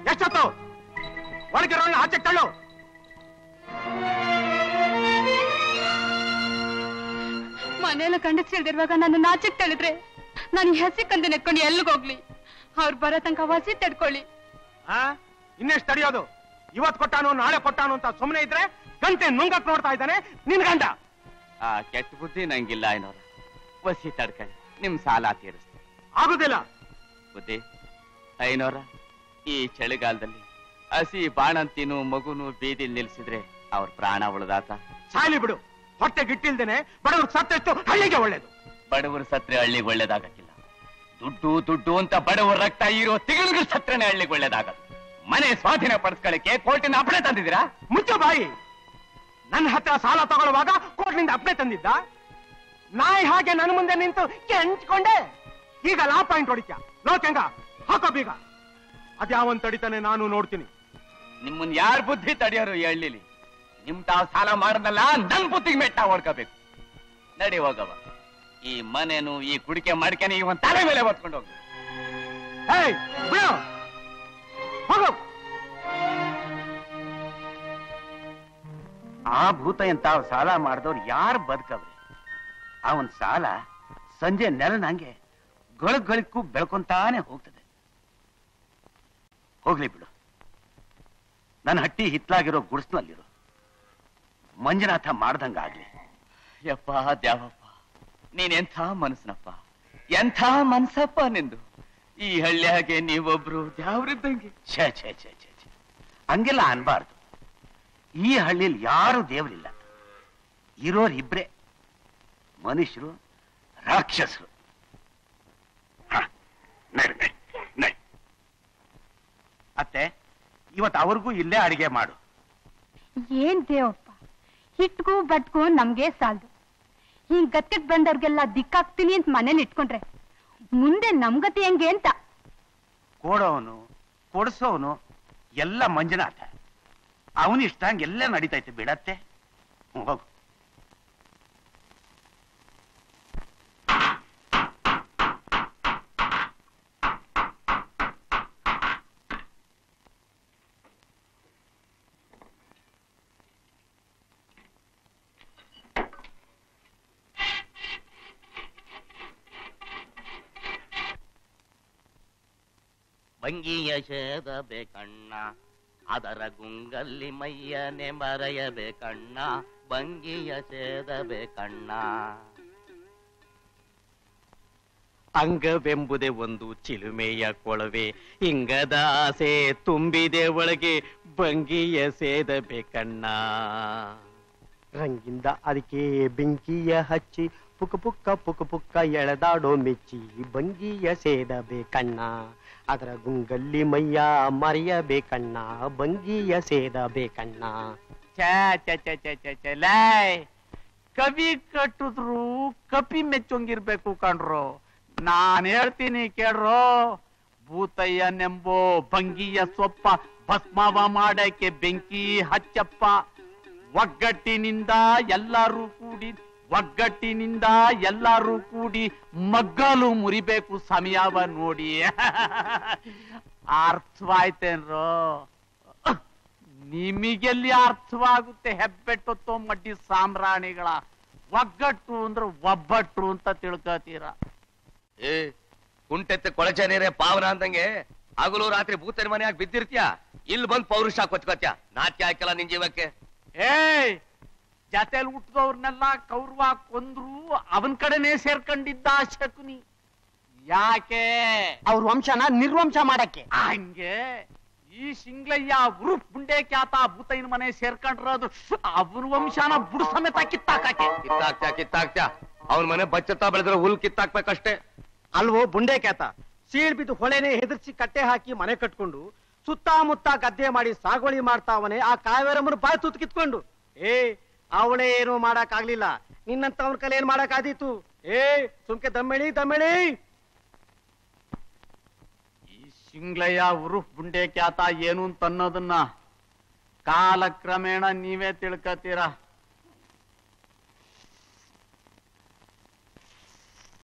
ಎಷ್ಟೊತ್ತು ಒಳಗಿರೋಣ ಆಚೆ ತಳ್ಳು ಮನೆಯಲ್ಲ ಕಂಡಕ್ಸಿಲ್ದಿರುವಾಗ ನನ್ನ ನಾಚಕ್ ತಳಿದ್ರೆ ನಾನು ಹೆಸಿಕಂತ ನೆತ್ಕೊಂಡು ಎಲ್ಲಿಗೋಗ್ಲಿ ಅವ್ರು ಬರೋ ತನಕ ವಸಿ ತಡ್ಕೊಳ್ಳಿ ಆ ಇನ್ನೆಷ್ಟು ತಡೆಯೋದು ಇವತ್ ಕೊಟ್ಟಾನು ನಾಳೆ ಕೊಟ್ಟಾನು ಅಂತ ಸುಮ್ಮನೆ ಇದ್ರೆ ಗಂಟೆ ನುಂಗಕ್ ನೋಡ್ತಾ ಇದ್ದಾನೆ ನಿನ್ ಗಂಡ ಆ ಕೆಟ್ಟ ಬುದ್ಧಿ ನಂಗಿಲ್ಲ ಐನೋರ ವಸಿ ತಡ್ಕೊಳ್ಳಿ ನಿಮ್ ಸಾಲ ತೀರಿಸ್ತೀನಿ ಆಗುದಿಲ್ಲ ಬುದ್ಧಿ ಐನೋರ ಈ ಚಳಿಗಾಲದಲ್ಲಿ ಹಸಿ ಬಾಣಂತಿನು ಮಗುನು ಬೀದಿಲ್ ನಿಲ್ಸಿದ್ರೆ ಅವ್ರ ಪ್ರಾಣ ಉಳಿದಾತ ಸಾಲಿ ಬಿಡು ಹೊಟ್ಟೆ ಗಿಟ್ಟಿಲ್ದೇನೆ ಬಡವ್ರು ಸತ್ತೆಷ್ಟು ಹಳ್ಳಿಗೆ ಒಳ್ಳೇದು ಬಡವರು ಸತ್ರೆ ಹಳ್ಳಿಗೆ ಒಳ್ಳೇದಾಗಕ್ಕಿಲ್ಲ ದುಡ್ಡು ದುಡ್ಡು ಅಂತ ಬಡವರ ರಕ್ತ ಇರೋ ತಿಂಗಳಿಗೆ ಸತ್ರೆನೆ ಹಳ್ಳಿಗೆ ಒಳ್ಳೇದಾಗದು ಮನೆ ಸ್ವಾಧೀನ ಪಡಿಸ್ಕೊಳ್ಳಕ್ಕೆ ಕೋರ್ಟಿನ ಅಪ್ಪಣೆ ತಂದಿದ್ದೀರಾ ಮುಚ್ಚು ಬಾಯಿ ನನ್ನ ಹತ್ರ ಸಾಲ ತಗೊಳ್ಳುವಾಗ ಕೋರ್ಟ್ನಿಂದ ಅಪ್ನೆ ತಂದಿದ್ದ ನಾಯಿ ಹಾಗೆ ನನ್ನ ಮುಂದೆ ನಿಂತು ಕೆಂಚ್ಕೊಂಡೆ ಈಗ ಲಾ ಪಾಯಿಂಟ್ ಹೊಡಿತ್ಯ ಲೋಕೆಂಗ ಹಾಕೋ ಬೀಗ ಅದ್ಯಾವನ್ ತಡಿತಾನೆ ನಾನು ನೋಡ್ತೀನಿ ನಿಮ್ಮನ್ ಯಾರ್ ಬುದ್ಧಿ ತಡೆಯೋರು ಈ ಹಳ್ಳಿಲಿ ನಿಮ್ ತಾವ್ ಸಾಲ ಮಾಡದಲ್ಲ ನನ್ ಬುದ್ಧಿಗೆ ಮೆಟ್ಟ ಹೊಡ್ಕೋಬೇಕು ನಡಿ ಹೋಗವ ಈ ಮನೆನು ಈ ಕುಡಿಕೆ ಮಡಿಕೆನ ಇವನ್ ತಲೆ ಮೇಲೆ ಹೊತ್ಕೊಂಡು ಹೋಗಿ ಏಯ್ ಬಿಡು ಹೋಗು ಆ ಭೂತ ಎಂತ ಸಾಲ ಮಾಡಿದವ್ರು ಯಾರು ಬದುಕವ್ರಿ ಅವನ್ ಸಾಲ ಸಂಜೆ ನೆಲನಂಗೆ ಗಳಕ್ ಗಳಿಕ್ಕೂ ಬೆಳ್ಕೊಂತಾನೆ ಹೋಗ್ತದೆ ಹೋಗ್ಲಿ ಬಿಡು ನನ್ನ ಹಟ್ಟಿ ಹಿತ್ಲಾಗಿರೋ ಗುಡಿಸ್ನಲ್ಲಿರು ಮಂಜುನಾಥ ಮಾಡ್ದಂಗಾಗ್ಲಿ ಯಪ್ಪ ದ್ಯಾವಪ್ಪ ನೀನ್ ಎಂಥ ಮನಸ್ನಪ್ಪ ಎಂಥ ಮನ್ಸಪ್ಪ ನಿಂದು ಈ ಹಳ್ಳಿಯಾಗೆ ನೀವೊಬ್ರು ದ್ಯಾವ್ರಿದ್ದಂಗೆ ಛೇ ಛೇ ಛೇ ಛೇ ಛೇ ಹಂಗೆಲ್ಲ ಅನ್ಬಾರ್ದು ಈ ಹಳ್ಳಿಲಿ ಯಾರು ದೇವರಿಲ್ಲ ಇರೋರ್ ಇಬ್ರೇ ಮನುಷ್ಯರು ರಾಕ್ಷಸರು ಹ, ನಡಿ, ನಡಿ, ನಡಿ. ಅತ್ತೆ ಇವತ್ತು ಅವ್ರಿಗೂ ಇಲ್ಲೇ ಅಡಿಗೆ ಮಾಡು ಏನ್ ದೇವಪ್ಪ ಹಿಟ್ಗೂ ಬಟ್ಗೂ ನಮ್ಗೆ ಸಾಲ್ದು ಹಿಂಗ್ ಗತ್ತಿಗ್ ಬಂದವ್ರಿಗೆಲ್ಲ ದಿಕ್ಕಾಗ್ತೀನಿ ಅಂತ ಮನೇಲಿ ಇಟ್ಕೊಂಡ್ರೆ ಮುಂದೆ ನಮ್ಗತಿ ಹೆಂಗೆ ಅಂತ ಕೊಡೋನು ಕೊಡಿಸೋನು ಎಲ್ಲ ಮಂಜುನಾಥ ಅವನಿಷ್ಟಂಗೆ ಎಲ್ಲ ನಡೀತೈತೆ ಬಿಡತ್ತೆ ಹ್ಮ್, ಹೋಗು ಭಂಗಿಯ ಸೇದಬೇಕಣ್ಣ ಅದರ ಗುಂಗಲ್ಲಿ ಮೈಯನೆ ಮರೆಯಬೇಕಣ್ಣ ಭಂಗಿಯ ಸೇದಬೇಕಣ್ಣ ಅಂಗವೆಂಬುದೇ ಒಂದು ಚಿಲುಮೆಯ ಕೊಳವೆ ಇಂಗದ ಆಸೆ ತುಂಬಿದೆ ಒಳಗೆ ಭಂಗಿಯ ಸೇದಬೇಕಣ್ಣ ರಂಗಿಂದ ಅದಕ್ಕೆ ಬೆಂಕಿಯ ಹಚ್ಚಿ ಪುಕ ಪುಕ್ಕ ಪುಕ ಪುಕ್ಕ ಎಳೆದಾಡೋ ಮೆಚ್ಚಿ ಭಂಗಿಯ ಸೇದಬೇಕಣ್ಣ ಅದರ ಗುಂಗಲ್ಲಿ ಮೈಯ ಮರೆಯಬೇಕಣ್ಣ ಭಂಗಿಯ ಸೇದಬೇಕಣ್ಣ ಛೇ ಛೇ ಛೇ ಛೇ ಛೇ ಛೇ ಲೈ ಕವಿ ಕಟ್ಟಿದ್ರು ಕಪಿ ಮೆಚ್ಚೊಂಗಿರ್ಬೇಕು ಕಣ್ರು ನಾನ್ ಹೇಳ್ತೀನಿ ಕೇಳ್ರೋ ಭೂತಯ್ಯನೆಂಬೋ ಭಂಗಿಯ ಸೊಪ್ಪ ಭಸ್ಮವ ಮಾಡಕ್ಕೆ ಬೆಂಕಿ ಹಚ್ಚಪ್ಪ ಒಗ್ಗಟ್ಟಿನಿಂದ ಎಲ್ಲರೂ ಕೂಡಿ ಒಗ್ಗಟ್ಟಿನಿಂದ ಎಲ್ಲರೂ ಕೂಡಿ ಮಗ್ಗಲು ಮುರಿಬೇಕು ಸಮಯವ ನೋಡಿ ಅರ್ಥವಾಯ್ತೇನ್ರೋ ನಿಮಗೆಲ್ಲಿ ಅರ್ಥವಾಗುತ್ತೆ ಹೆಬ್ಬೆಟ್ಟೊತ್ತೋ ಮಡ್ಡಿ ಸಾಮ್ರಾಣಿಗಳ ಒಗ್ಗಟ್ಟು ಅಂದ್ರೆ ಒಬ್ಬಟ್ಟು ಅಂತ ತಿಳ್ಕೊತೀರ ಏ ಕುಂಟೆತ್ತ ಕೊಳಚೆ ನೀರೇ ಪಾವನ ಅಂದಂಗೆ ಹಗಲು ರಾತ್ರಿ ಭೂತನ ಮನೆಯಾಗ ಬಿದ್ದಿರ್ತೀಯ ಇಲ್ಲಿ ಬಂದ್ ಪೌರುಷ ಕೊಚ್ಕೋತ್ಯ ನಾಟ್ಯ ಹಾಕಲ್ಲ ನಿನ್ ಜೀವಕ್ಕೆ ಏಯ್ ಜತೆಲ್ ಹುಟ್ಟಿದವ್ರನ್ನೆಲ್ಲ ಕೌರವ ಕೊಂದ್ರು ಅವನ್ ಕಡೆನೇ ಸೇರ್ಕೊಂಡಿದ್ದ ಶಕುನಿ ಯಾಕೆ ಅವ್ರ ವಂಶನ ನಿರ್ವಂಶ ಮಾಡಕ್ಕೆ ಹಂಗೆ ಈ ಶಿಂಗ್ಲಯ್ಯ ಉರುಫ್ ಬುಂಡೆ ಖ್ಯಾತ ಭೂತೈನ ಮನೆ ಸೇರ್ಕೊಂಡ್ರದು ಅವ್ರ ವಂಶನ ಬುಡ್ ಸಮೇತ ಕಿತ್ತಾಕಕ್ಕೆ ಕಿತ್ತಾಕ್ತ್ಯಾ ಕಿತ್ತಾಕ್ತ್ಯಾ ಅವನ್ ಮನೆ ಬಚ್ಚತ್ತ ಬೆಳೆದ್ರೆ ಹುಲ್ ಕಿತ್ತಾಕ್ಬೇಕಷ್ಟೇ ಅಲ್ವೋ ಬುಂಡೆ ಕ್ಯಾತ ಸೀಳ್ ಬಿದ್ದು ಹೊಳೆನೆ ಹೆದರ್ಸಿ ಕಟ್ಟೆ ಹಾಕಿ ಮನೆ ಕಟ್ಕೊಂಡು ಸುತ್ತಮುತ್ತ ಗದ್ದೆ ಮಾಡಿ ಸಾಗುವಳಿ ಮಾಡ್ತಾವನೆ ಆ ಕಾವೇರಮ್ಮನ ಬಾಯಿ ತುತ್ತು ಕಿತ್ಕೊಂಡು ಏ ಅವಳೇ ಏನು ಮಾಡಕ್ ಆಗ್ಲಿಲ್ಲ ನಿನ್ನಂತ ಅವನ ಕಲೆ ಏನ್ ಮಾಡಕ್ ಆದೀತು ಏ ಸುಮ್ಕೆ ದಮ್ಮೆಳಿ ದಮ್ಮೆಳಿ ಈ ಶಿಂಗ್ಲಯ್ಯ ಉರುಫ್ ಬುಂಡೆ ಖ್ಯಾತ ಏನು ಅಂತ ಅನ್ನೋದನ್ನ ಕಾಲಕ್ರಮೇಣ ನೀವೇ ತಿಳ್ಕತೀರ